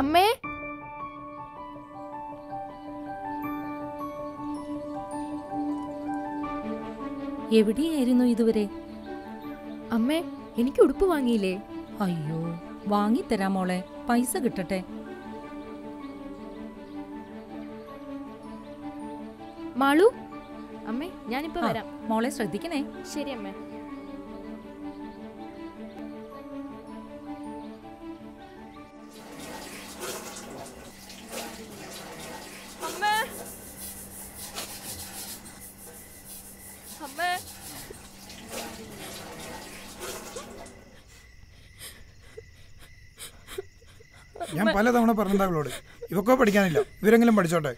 അമ്മേ എവിടെയായിരുന്നു ഇതുവരെ അമ്മേ എനിക്ക് ഉടുപ്പ് വാങ്ങിയില്ലേ അയ്യോ വാങ്ങിത്തരാം മോളെ പൈസ കിട്ടട്ടെ മാളു അമ്മേ ഞാനിപ്പോ ആ, വരാം മോളെ ശ്രദ്ധിക്കണേ ശരി അമ്മേ അമ്മേ അമ്മേ ഞാൻ പലതവണ പറഞ്ഞിട്ടുണ്ട് അവളോട് ഇവക്കോ പഠിക്കാനില്ല ഇവരെങ്കിലും പഠിച്ചോട്ടെ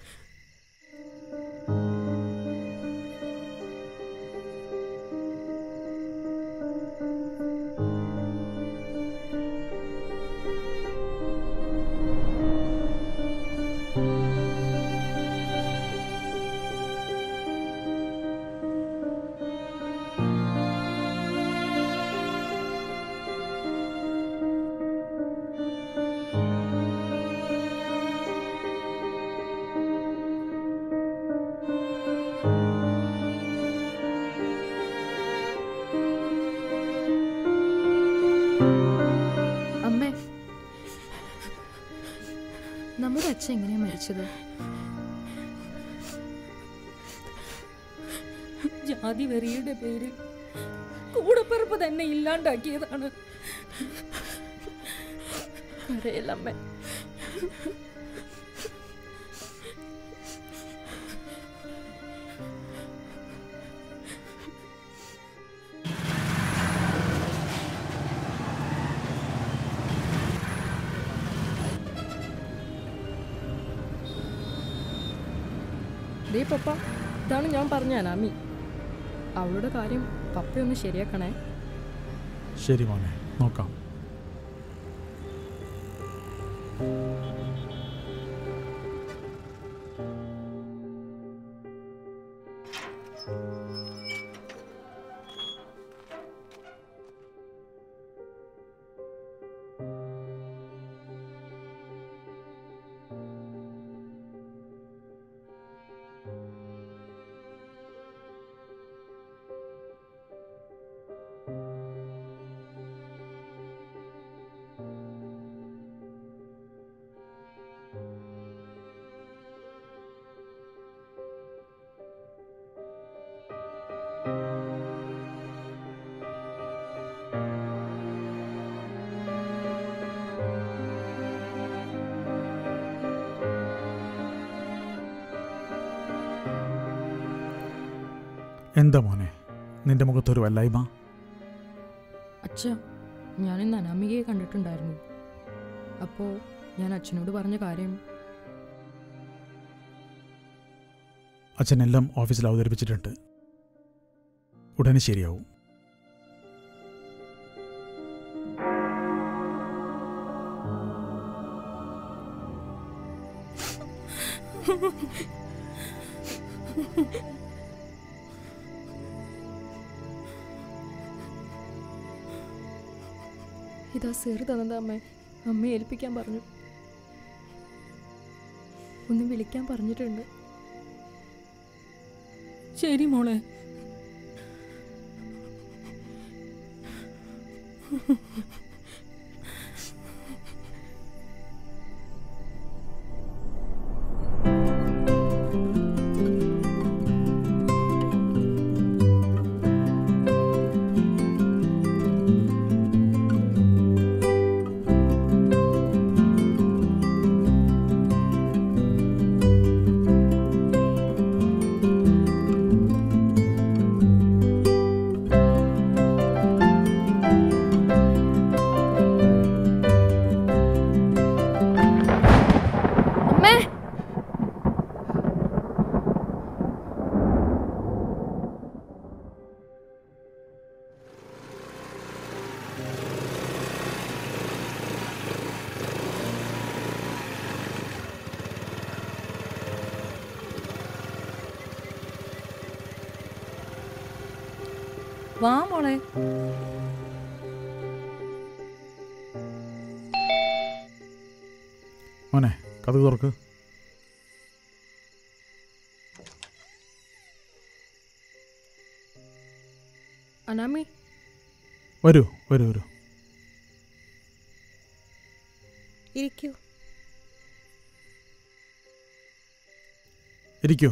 അമ്മേ നമ്മുടെ അച്ഛൻ എങ്ങനെയാ മരിച്ചത് ജാതി വെറിയുടെ പേരിൽ കൂടപ്പിറപ്പ് തന്നെ ഇല്ലാണ്ടാക്കിയതാണ് കരയില്ല അമ്മേ ദേ പപ്പ ഇതാണ് ഞാൻ പറഞ്ഞ അനാമി അവളുടെ കാര്യം പപ്പയൊന്ന് ശരിയാക്കണേ ശരി മോനെ നോക്കാം എന്താ മോനെ നിന്റെ മുഖത്തൊരു വല്ലായ്മ അച്ഛ ഞാനിന്ന് അനാമികയെ കണ്ടിട്ടുണ്ടായിരുന്നു അപ്പോൾ ഞാൻ അച്ഛനോട് പറഞ്ഞ കാര്യം അച്ഛൻ എല്ലാം ഓഫീസിൽ അവതരിപ്പിച്ചിട്ടുണ്ട് ഉടനെ ശരിയാവും ഇതാ സേറ് തന്നത് അമ്മേ അമ്മയെ ഏൽപ്പിക്കാൻ പറഞ്ഞു ഒന്ന് വിളിക്കാൻ പറഞ്ഞിട്ടുണ്ട് ശരി മോളെ അമ്മേ വാ മോളെ മോനെ കഥ തുറക്ക് അനാമി വരൂ വരൂ വരൂ ഇരിക്കൂ ഇരിക്കൂ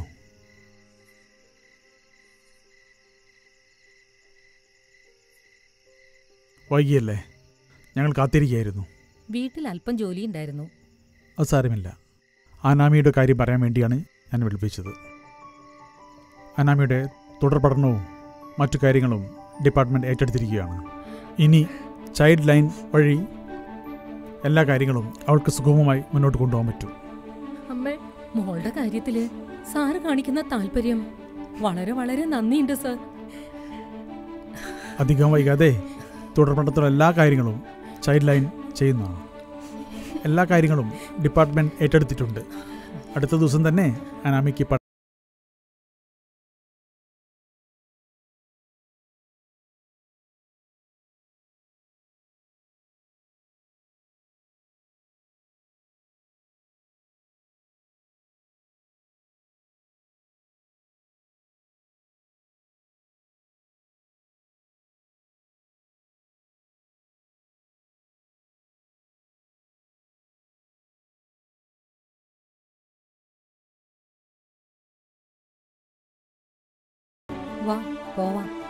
വൈകിയല്ലേ ഞങ്ങൾ കാത്തിരിക്കുകയായിരുന്നു വീട്ടിൽ അല്പം ജോലിയുണ്ടായിരുന്നു അത് സാരമില്ല അനാമിയുടെ കാര്യം പറയാൻ വേണ്ടിയാണ് ഞാൻ വിളിപ്പിച്ചത് അനാമിയുടെ തുടർ പഠനവും മറ്റു കാര്യങ്ങളും ഡിപ്പാർട്ട്മെൻറ്റ് ഏറ്റെടുത്തിരിക്കുകയാണ് ഇനി ചൈൽഡ് ലൈൻ വഴി എല്ലാ കാര്യങ്ങളും അവൾക്ക് സുഗമമായി മുന്നോട്ട് കൊണ്ടുപോകാൻ പറ്റും അമ്മേ മോളുടെ കാര്യത്തില് സാറ് കാണിക്കുന്ന താല്പര്യം വളരെ വളരെ നന്ദിയുണ്ട് സർ അധികം വൈകാതെ തുടർ പഠനത്തിലുള്ള എല്ലാ കാര്യങ്ങളും ചൈൽഡ് ലൈൻ ചെയ്യുന്നതാണ് എല്ലാ കാര്യങ്ങളും ഡിപ്പാർട്ട്മെൻറ്റ് ഏറ്റെടുത്തിട്ടുണ്ട് അടുത്ത ദിവസം തന്നെ അനാമിക്ക് പഠ വാ പോവാം